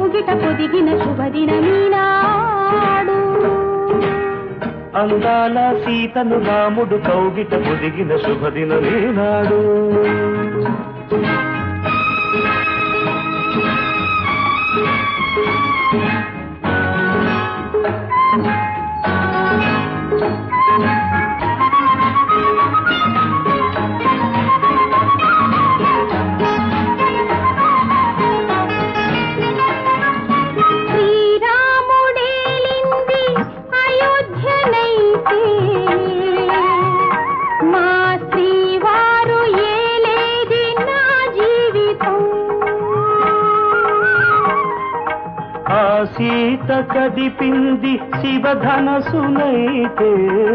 కౌగిట పొదిగిన శుభదినమీనాడు అందాల సీతను రాముడు కౌగిట పొదిగిన శుభదినమేనాడు శ్రీరాముడేలింది అయోధ్యనైతే మా శ్రీవారు ఏలేది నా జీవితం ఆ సీత కదిపింది శివధనసునైతే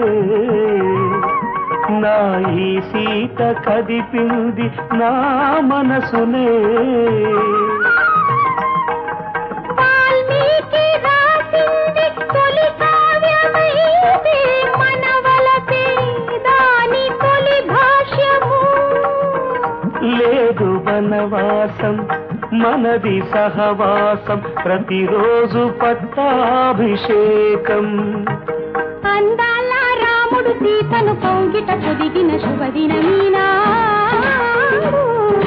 నా ఈ సీత కదిపింది నా మనసునే వాల్మీకి రాసింది తొలి కావ్యమైతే మనవలపే దాని తొలి భాష్యము లేదు వనవాసం మనది సహవాసం ప్రతిరోజు పట్టాభిషేకం అందాల రాముడు సీతను కౌగిట పొదిగిన శుభదినమీనాడు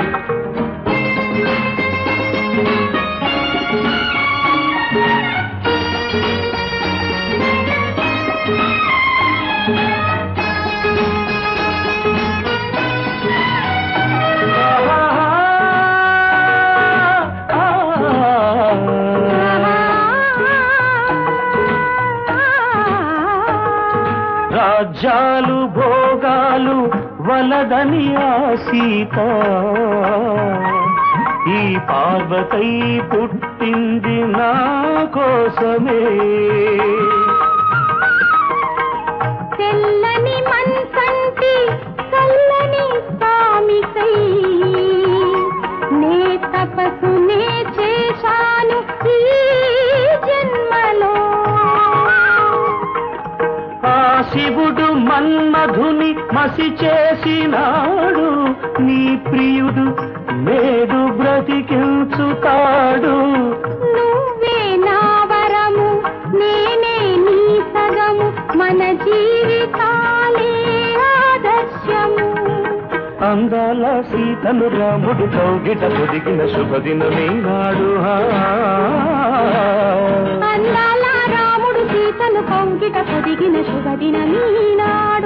రాజ్యాలు భోగాలు వలదని ఆ సీత ఈ పార్వతై పుట్టింది నా కోసమే తెల్లని మన్సంటి చల్లని స్వామికై నే తపస్సునే చేశాను ఈ జన్మలో ఆ శివుడు మన్మధుని మసి చేసినాడు నీ ప్రియుడు నేడు బ్రతికించుతాడు నువ్వే నా వరము నేనే నీ సగము మన జీవితాలే ఆదర్శము అందాల సీతను రాముడు కౌగిట పొదిగిన శుభదినమేనాడు ఆ. అందాల రాముడు సీతను కౌగిట పొదిగిన శుభదినమీనాడు